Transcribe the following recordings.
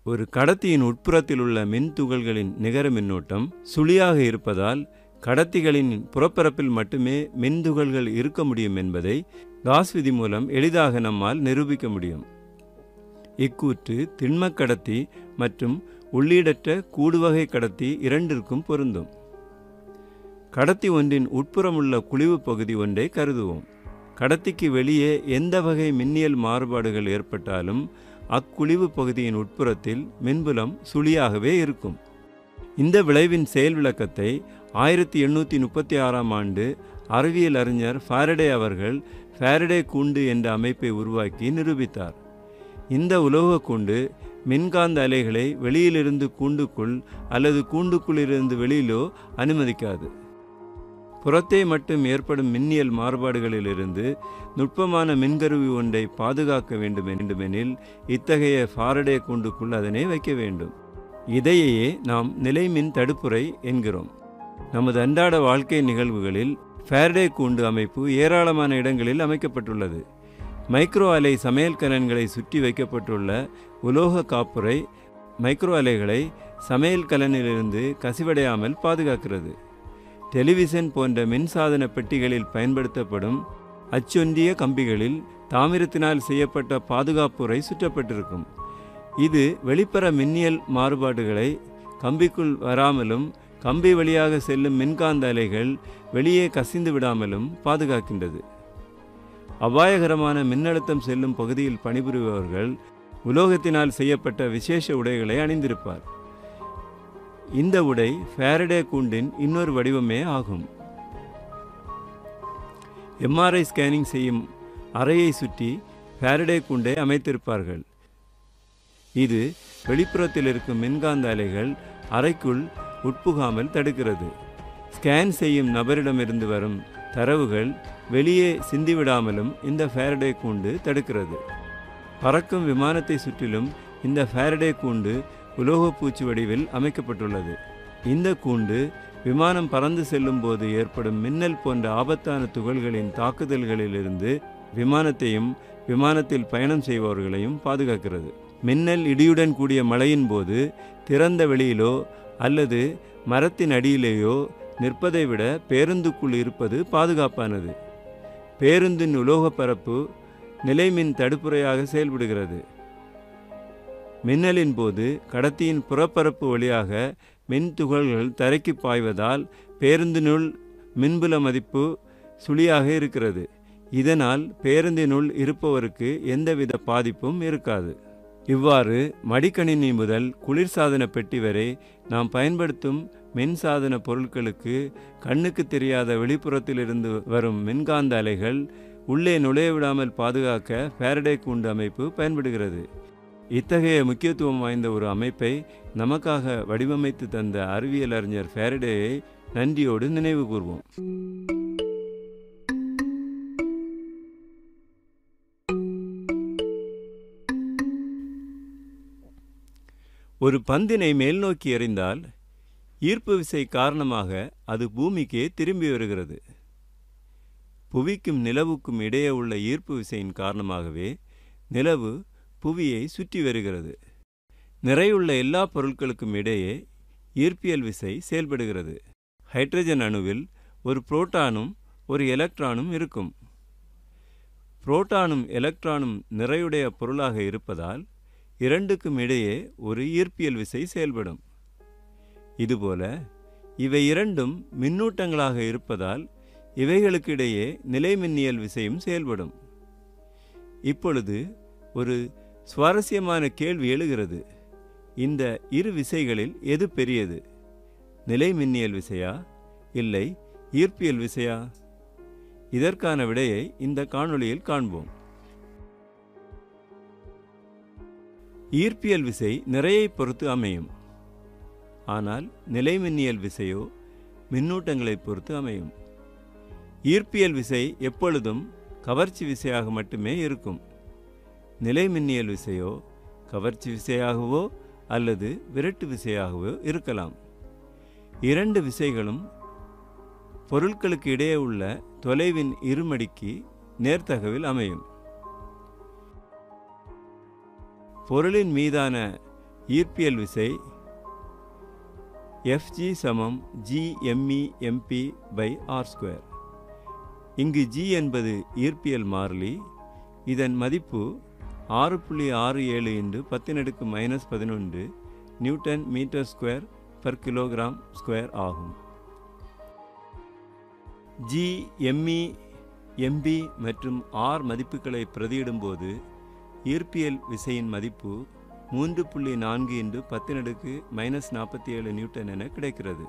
ஒரு கடத்தியின் உட்புறத்தில் உள்ள மின் துகள்களின் நிகர மின்னோட்டம் சுழியாக இருப்பதால் கடத்திகளின் புறப்பரப்பில் மட்டுமே மின் துகள்கள் இருக்க முடியும் என்பதை காஸ் விதி மூலம் எளிதாக நம்மால் நிரூபிக்க முடியும் இக்கூற்று திண்மக் கடத்தி மற்றும் உள்ளீடற்ற கூடுவகை கடத்தி இரண்டிற்கும் பொருந்தும் கடத்தி ஒன்றின் உட்புறமுள்ள குழிவு பகுதி ஒன்றை கருதுவோம் கடத்திக்கு வெளியே எந்த வகை மின்னியல் மாறுபாடுகள் ஏற்பட்டாலும் அக்குழிவு பகுதியின் உட்புறத்தில் மின்புலம் சுழியாகவே இருக்கும் இந்த விளைவின் செயல் விளக்கத்தை ஆயிரத்தி எண்ணூற்றி முப்பத்தி ஆறாம் ஆண்டு அறிவியல் அறிஞர் ஃபாரடே அவர்கள் ஃபாரடே கூண்டு என்ற அமைப்பை உருவாக்கி நிரூபித்தார் இந்த உலோக கூண்டு மின்காந்த அலைகளை வெளியிலிருந்து கூண்டுக்குள் அல்லது கூண்டுக்குள்ளிருந்து வெளியிலோ அனுமதிக்காது புறத்தே மட்டும் ஏற்படும் மின்னியல் மாறுபாடுகளிலிருந்து நுட்பமான மின்கருவி ஒன்றை பாதுகாக்க வேண்டும் வேண்டுமெனில் இத்தகைய ஃபாரடே கூண்டுக்குள் அதனை வைக்க வேண்டும் இதையே நாம் நிலைமின் தடுப்புரை என்கிறோம் நமது அன்றாட வாழ்க்கை நிகழ்வுகளில் ஃபேரடே கூண்டு அமைப்பு ஏராளமான இடங்களில் அமைக்கப்பட்டுள்ளது மைக்ரோ அலை சமையல் கலன்களை சுற்றி வைக்கப்பட்டுள்ள உலோக காப்புரை மைக்ரோ அலைகளை சமையல் கலனிலிருந்து கசிவடையாமல் பாதுகாக்கிறது டெலிவிஷன் போன்ற மின்சாதன பெட்டிகளில் பயன்படுத்தப்படும் அச்சொன்றிய கம்பிகளில் தாமிரத்தினால் செய்யப்பட்ட பாதுகாப்புரை சுற்றப்பட்டிருக்கும் இது வெளிப்புற மின்னியல் மாறுபாடுகளை கம்பிக்குள் வராமலும் கம்பி வழியாக செல்லும் மின்காந்த அலைகள் வெளியே கசிந்து விடாமலும் பாதுகாக்கின்றது அபாயகரமான மின்னழுத்தம் செல்லும் பகுதியில் பணிபுரிபவர்கள் உலோகத்தினால் செய்யப்பட்ட விசேஷ உடைகளை அணிந்திருப்பார் இந்த உடை ஃபேரடே கூண்டின் இன்னொரு வடிவமே ஆகும் எம்ஆர்ஐ ஸ்கேனிங் செய்யும் அறையை சுற்றி ஃபேரடே கூண்டை அமைத்திருப்பார்கள் இது வெளிப்புறத்தில் இருக்கும் மின்காந்த அலைகள் அறைக்குள் உட்புகாமல் தடுக்கிறது ஸ்கேன் செய்யும் நபரிடமிருந்து வரும் தரவுகள் வெளியே சிந்திவிடாமலும் இந்த ஃபேரடே கூண்டு தடுக்கிறது பறக்கும் விமானத்தை சுற்றிலும் இந்த ஃபேரடே கூண்டு உலோகப்பூச்சி வடிவில் அமைக்கப்பட்டுள்ளது இந்த கூண்டு விமானம் பறந்து செல்லும் போது ஏற்படும் மின்னல் போன்ற ஆபத்தான துகள்களின் தாக்குதல்களிலிருந்து விமானத்தையும் விமானத்தில் பயணம் செய்பவர்களையும் பாதுகாக்கிறது மின்னல் இடியுடன் கூடிய மழையின் போது திறந்த வெளியிலோ அல்லது மரத்தின் அடியிலேயோ நிற்பதை விட பேருந்துக்குள் இருப்பது பாதுகாப்பானது பேருந்தின் உலோகப் பரப்பு நிலைமின் தடுப்புரையாக செயல்படுகிறது மின்னலின் போது கடத்தியின் புறப்பரப்பு வழியாக மின் துகள்கள் தரைக்கு பாய்வதால் பேருந்தினுள் மின்புல மதிப்பு சுழியாக இருக்கிறது இதனால் பேருந்தினுள் இருப்பவருக்கு எந்தவித பாதிப்பும் இருக்காது இவ்வாறு மடிக்கணினி முதல் குளிர்சாதன பெட்டி வரை நாம் பயன்படுத்தும் மின்சாதன பொருட்களுக்கு கண்ணுக்கு தெரியாத வெளிப்புறத்திலிருந்து வரும் மின்காந்த அலைகள் உள்ளே நுழைய விடாமல் பாதுகாக்க ஃபேரடே கூண்டு அமைப்பு பயன்படுகிறது இத்தகைய முக்கியத்துவம் வாய்ந்த ஒரு அமைப்பை நமக்காக வடிவமைத்து தந்த அறிவியல் அறிஞர் ஃபேரடேயை நன்றியோடு நினைவு கூர்வோம் ஒரு பந்தினை மேல் நோக்கி எறிந்தால் ஈர்ப்பு விசை காரணமாக அது பூமிக்கே திரும்பி வருகிறது புவிக்கும் நிலவுக்கும் இடையே உள்ள ஈர்ப்பு விசையின் காரணமாகவே நிலவு புவியை சுற்றி வருகிறது நிறையுள்ள எல்லா பொருட்களுக்கும் இடையே ஈர்ப்பியல் விசை செயல்படுகிறது ஹைட்ரஜன் அணுவில் ஒரு புரோட்டானும் ஒரு எலக்ட்ரானும் இருக்கும் புரோட்டானும் எலக்ட்ரானும் நிறையுடைய பொருளாக இருப்பதால் இரண்டுக்கும் இடையே ஒரு ஈர்ப்பியல் விசை செயல்படும் இதுபோல இவை இரண்டும் மின்னூட்டங்களாக இருப்பதால் இவைகளுக்கிடையே நிலைமின்னியல் விசையும் செயல்படும் இப்பொழுது ஒரு சுவாரஸ்யமான கேள்வி எழுகிறது இந்த இரு விசைகளில் எது பெரியது நிலைமின்னியல் விசையா இல்லை ஈர்ப்பியல் விசையா இதற்கான விடையை இந்த காணொளியில் காண்போம் ஈர்ப்பியல் விசை நிறையை பொறுத்து அமையும் ஆனால் நிலைமின்னியல் விசையோ மின்னூட்டங்களை பொறுத்து அமையும் ஈர்ப்பியல் விசை எப்பொழுதும் கவர்ச்சி விசையாக மட்டுமே இருக்கும் நிலைமின்னியல் விசையோ கவர்ச்சி விசையாகவோ அல்லது விரட்டு விசையாகவோ இருக்கலாம் இரண்டு விசைகளும் பொருட்களுக்கு இடையே உள்ள தொலைவின் இருமடிக்கு நேர்த்தகவில் அமையும் பொருளின் மீதான ஈர்ப்பியல் விசை எஃப்ஜி சமம் G M E M P by R square இங்கு ஜி என்பது ஈர்ப்பியல் மாறிலி இதன் மதிப்பு ஆறு புள்ளி ஆறு ஏழு இன்று பத்தினடுக்கு மைனஸ் பதினொன்று newton metre square per kilogram square ஆகும் ஜி எம்இ எம்பி மற்றும் ஆர் மதிப்புகளை பிரதியிடும்போது ஈர்ப்பியல் விசையின் மதிப்பு மூன்று புள்ளி நான்கு இன்று பத்தினடுக்கு மைனஸ் நாற்பத்தி ஏழு நியூட்டன் என கிடைக்கிறது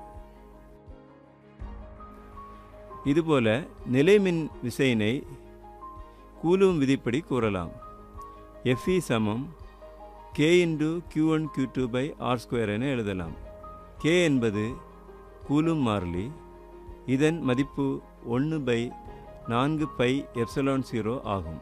இதுபோல நிலைமின் விசையினை கூலும் விதிப்படி கூறலாம் எஃப்இ சமம் K into Q one Q two by R square என எழுதலாம் கே என்பது கூலும் மாறிலி இதன் மதிப்பு ஒன்று பை நான்கு பை எப்சலான் ஜீரோ ஆகும்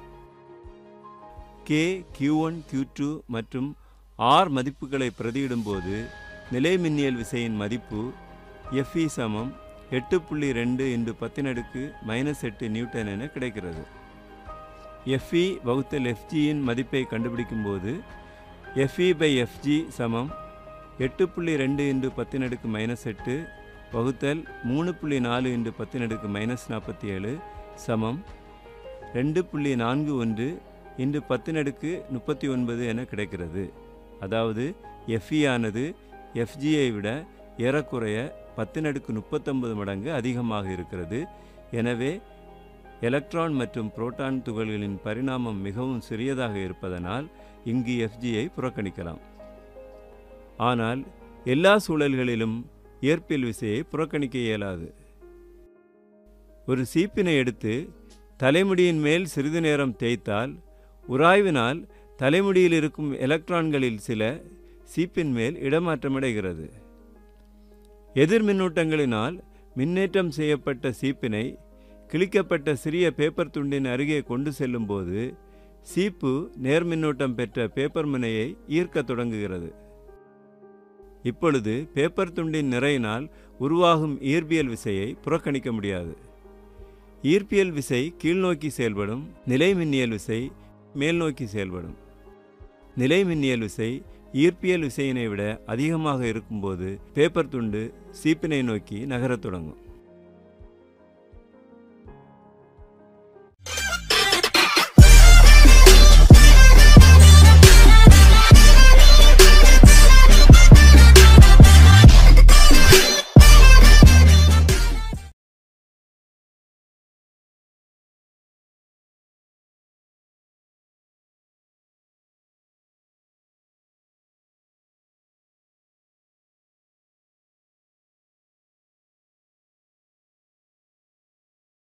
K Q one Q two மற்றும் ஆர் மதிப்புகளை பிரதியிடும்போது நிலைமின்னியல் விசையின் மதிப்பு எஃப்இ சமம் எட்டு புள்ளி ரெண்டு இன்று பத்தினடுக்கு மைனஸ் எட்டு நியூட்டன் என கிடைக்கிறது எஃப்இ வகுத்தல் எஃப்ஜியின் மதிப்பை கண்டுபிடிக்கும்போது எஃப்இ பை எஃப்ஜி சமம் எட்டு புள்ளி ரெண்டு இன்று பத்தினடுக்கு மைனஸ் எட்டு வகுத்தல் மூணு புள்ளி நாலு இன்று பத்தினடுக்கு மைனஸ் நாற்பத்தி ஏழு சமம் ரெண்டு புள்ளி நான்கு ஒன்று இன்று பத்தினடுக்கு முப்பத்தி ஒன்பது என கிடைக்கிறது அதாவது எஃப்இ ஆனது எஃப்ஜியை விட ஏறக்குறைய பத்தினடுக்கு முப்பத்தொன்பது மடங்கு அதிகமாக இருக்கிறது எனவே எலக்ட்ரான் மற்றும் புரோட்டான் துகள்களின் பரிணாமம் மிகவும் சிறியதாக இருப்பதனால் இங்கு எஃப்ஜியை புறக்கணிக்கலாம் ஆனால் எல்லா சூழல்களிலும் இயற்பியல் விசையை புறக்கணிக்க இயலாது ஒரு சீப்பினை எடுத்து தலைமுடியின் மேல் சிறிது நேரம் தேய்த்தால் உராய்வினால் தலைமுடியில் இருக்கும் எலக்ட்ரான்களில் சில சீப்பின் மேல் இடமாற்றமடைகிறது எதிர் மின்னூட்டங்களினால் மின்னேற்றம் செய்யப்பட்ட சீப்பினை கிழிக்கப்பட்ட சிறிய பேப்பர் துண்டின் அருகே கொண்டு செல்லும்போது சீப்பு நேர்மின்னூட்டம் பெற்ற பேப்பர் முனையை ஈர்க்கத் தொடங்குகிறது இப்பொழுது பேப்பர் துண்டின் நிறையினால் உருவாகும் ஈர்ப்பியல் விசையை புறக்கணிக்க முடியாது ஈர்ப்பியல் விசை கீழ்நோக்கி செயல்படும் நிலைமின்னியல் விசை மேல்நோக்கி செயல்படும் நிலைமின்னியல் விசை ஈர்ப்பியல் விசையினை விட அதிகமாக இருக்கும்போது பேப்பர் துண்டு சீப்பினை நோக்கி நகரத் தொடங்கும்